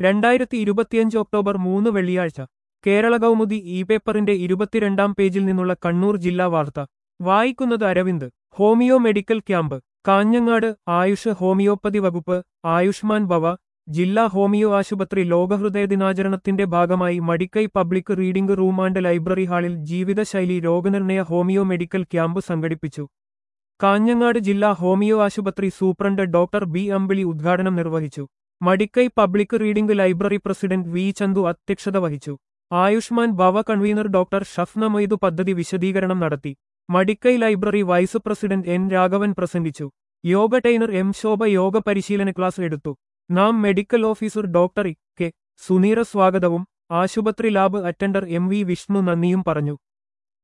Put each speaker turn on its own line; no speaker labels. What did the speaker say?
രണ്ടായിരത്തി ഇരുപത്തിയഞ്ച് ഒക്ടോബർ മൂന്ന് വെള്ളിയാഴ്ച കേരള കൗമുദി ഇ പേപ്പറിന്റെ ഇരുപത്തിരണ്ടാം പേജിൽ നിന്നുള്ള കണ്ണൂർ ജില്ലാ വാർത്ത വായിക്കുന്നത് Aravind homeo medical camp Kanhangad Ayush homoeopathy വകുപ്പ് ആയുഷ്മാൻ ഭവ ജില്ലാ ഹോമിയോ ആശുപത്രി ലോകഹൃദയ ദിനാചരണത്തിന്റെ ഭാഗമായി Madikai public reading room and library ഹാളിൽ ജീവിതശൈലി രോഗനിർണയ ഹോമിയോ മെഡിക്കൽ ക്യാമ്പ് സംഘടിപ്പിച്ചു കാഞ്ഞങ്ങാട് ജില്ലാ ഹോമിയോ ആശുപത്രി സൂപ്രണ്ട് ഡോക്ടർ ബി അമ്പിളി ഉദ്ഘാടനം നിർവഹിച്ചു Madikai public reading library president V Chandu അധ്യക്ഷത വഹിച്ചു ആയുഷ്മാൻ ഭവ കൺവീനർ ഡോക്ടർ ഷഫ്ന മൊയ്തു പദ്ധതി വിശദീകരണം നടത്തി Madikai library vice president N Raghavan പ്രസംഗിച്ചു യോഗ ട്രെയിനർ എം ശോഭ യോഗ പരിശീലന ക്ലാസ് എടുത്തു NAM medical officer doctor E K Suneera സ്വാഗതവും ആശുപത്രി lab attender M V Vishnu നന്ദിയും പറഞ്ഞു